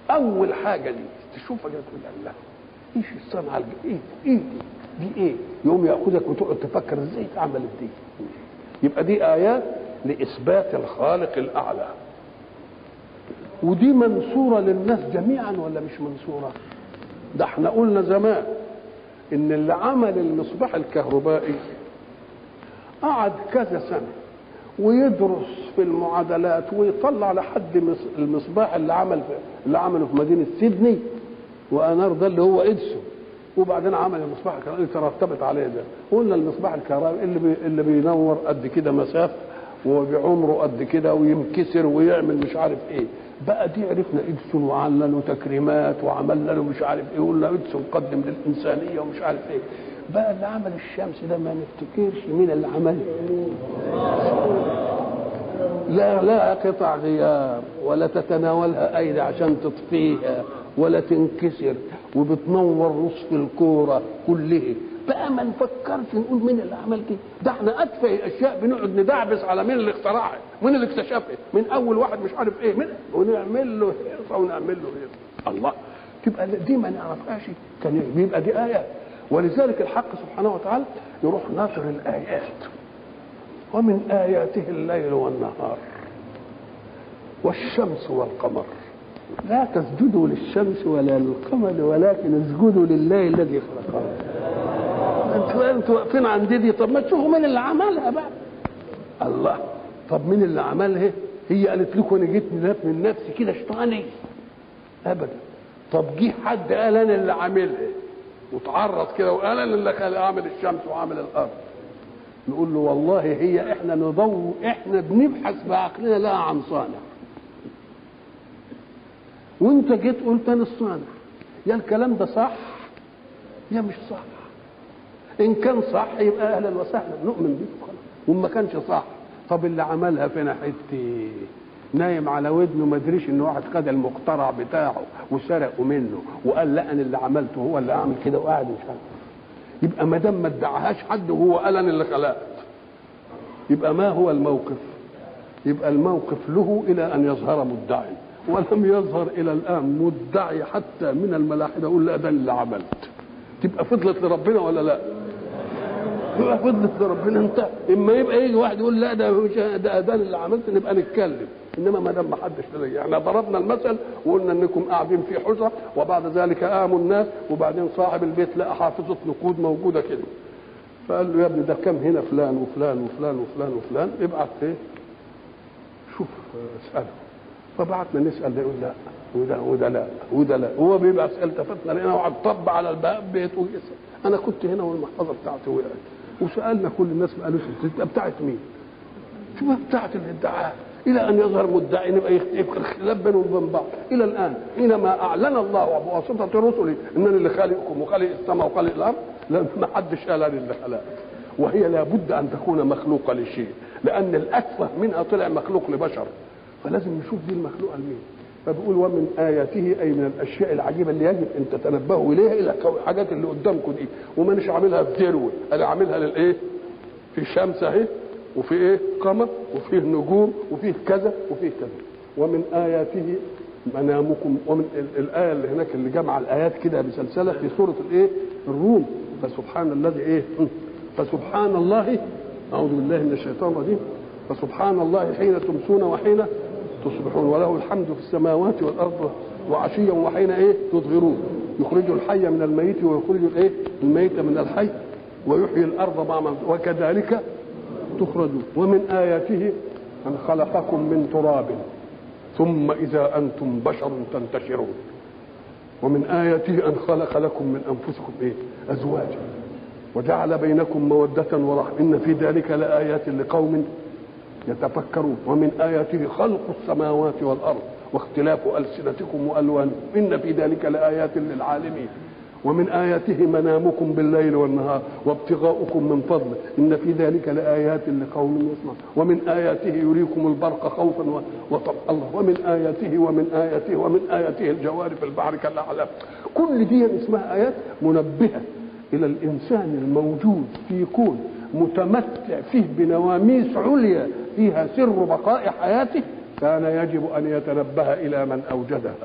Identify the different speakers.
Speaker 1: اول حاجه دي تشوفها كده تقول الله ايش الصنعه الج- ايه ايه دي دي ايه يقوم ياخذك وتقعد تفكر ازاي اتعملت دي يبقى دي ايات لاثبات الخالق الاعلى ودي منصوره للناس جميعا ولا مش منصوره ده احنا قلنا زمان ان اللي عمل المصباح الكهربائي قعد كذا سنه ويدرس في المعادلات ويطلع لحد مص- المصباح اللي عمل في اللي عمله في مدينه سيدني وانار ده اللي هو اديسون وبعدين عمل المصباح الكهربائي اللي ترتبت عليه ده قلنا المصباح الكهربائي اللي بي اللي بينور قد كده مسافه وبعمره قد كده وينكسر ويعمل مش عارف ايه بقى دي عرفنا اديسون وعملنا له تكريمات وعملنا له مش عارف ايه قلنا اديسون قدم للانسانيه ومش عارف ايه بقى اللي عمل الشمس ده ما نفتكرش مين اللي عمله لا لا قطع غيار ولا تتناولها ايدي عشان تطفيها ولا تنكسر وبتنور نصف الكوره كلها بقى ما نفكرش نقول مين اللي عمل كده ده احنا اتفه الاشياء بنقعد ندعبس على مين اللي اخترعها مين اللي اكتشفها من اول واحد مش عارف ايه من ونعمل له هيصه ونعمل له هيصه الله تبقى دي ما نعرفهاش كان بيبقى دي ايات ولذلك الحق سبحانه وتعالى يروح ناصر الايات ومن آياته الليل والنهار والشمس والقمر لا تسجدوا للشمس ولا للقمر ولكن اسجدوا لله الذي خلقها انتوا انتوا واقفين عند دي طب ما تشوفوا مين اللي عملها بقى الله طب مين اللي عملها هي قالت لكم انا جيت من نفسي كده شيطاني ابدا طب جه حد قال انا اللي عاملها وتعرض كده وقال انا اللي خلق عامل الشمس وعامل الارض نقول له والله هي احنا ندور احنا بنبحث بعقلنا لها عن صانع وانت جيت قلت انا الصانع يا الكلام ده صح يا مش صح ان كان صح يبقى اهلا وسهلا نؤمن بيه خلاص وما كانش صح طب اللي عملها فينا حته نايم على ودنه ما ادريش ان واحد خد المخترع بتاعه وسرقه منه وقال لا انا اللي عملته هو اللي عامل كده وقاعد مش عارف يبقى ما دام ما ادعاهاش حد وهو قال انا اللي خلقت يبقى ما هو الموقف يبقى الموقف له الى ان يظهر مدعي ولم يظهر الى الان مدعي حتى من الملاحده يقول لا ده اللي عملت تبقى فضلت لربنا ولا لا يبقى فضلت لربنا انت اما يبقى يجي واحد يقول لا ده مش ده ده اللي عملت نبقى نتكلم انما ما دام ما حدش تلاقي احنا ضربنا المثل وقلنا انكم قاعدين في حجره وبعد ذلك قاموا الناس وبعدين صاحب البيت لقى حافظه نقود موجوده كده فقال له يا ابني ده كم هنا فلان وفلان وفلان وفلان وفلان ابعت ايه شوف اساله فبعتنا نسال ده يقول لا وده وده لا وده لا هو بيبقى اسئله التفتنا لقينا واحد طب على الباب بيت ويسال انا كنت هنا والمحفظه بتاعتي وقعت وسالنا كل الناس ما قالوش تبقى بتاعت مين؟ شوف بتاعت الادعاء الى ان يظهر مدعي يبقى يبقى الخلاف بينهم وبين بعض الى الان حينما اعلن الله بواسطه رسله انني اللي خالقكم وخالق السماء وخالق الارض لا ما حدش قال انا اللي خلقت وهي لابد ان تكون مخلوقه لشيء لان الاتفه منها طلع مخلوق لبشر فلازم نشوف دي المخلوقه لمين فبيقول ومن اياته اي من الاشياء العجيبه اللي يجب ان تتنبهوا اليها الى الحاجات اللي قدامكم دي ومانيش عاملها في ذروه انا عاملها للايه؟ في شمس اهي وفي ايه؟ قمر وفيه نجوم وفيه كذا وفيه كذا ومن اياته منامكم ومن ال- الايه اللي هناك اللي جمع الايات كده بسلسله في سوره الايه؟ الروم فسبحان الذي ايه؟ فسبحان الله اعوذ بالله من الشيطان الرجيم فسبحان الله حين تمسون وحين تصبحون وله الحمد في السماوات والارض وعشيا وحين ايه تظهرون يخرج الحي من الميت ويخرج الايه الميت من الحي ويحيي الارض بعد موت وكذلك تخرجون ومن اياته ان خلقكم من تراب ثم اذا انتم بشر تنتشرون ومن اياته ان خلق لكم من انفسكم ايه ازواجا وجعل بينكم موده ورحمه ان في ذلك لايات لقوم يتفكرون ومن آياته خلق السماوات والأرض واختلاف ألسنتكم وألوانكم إن في ذلك لآيات للعالمين ومن آياته منامكم بالليل والنهار وابتغاؤكم من فضله إن في ذلك لآيات لقوم يسمعون ومن آياته يريكم البرق خوفا وطمعا الله ومن آياته ومن آياته ومن آياته الجوار في البحر كالأعلام كل دي اسمها آيات منبهة إلى الإنسان الموجود في كون متمتع فيه بنواميس عليا فيها سر بقاء حياته كان يجب ان يتنبه الى من اوجدها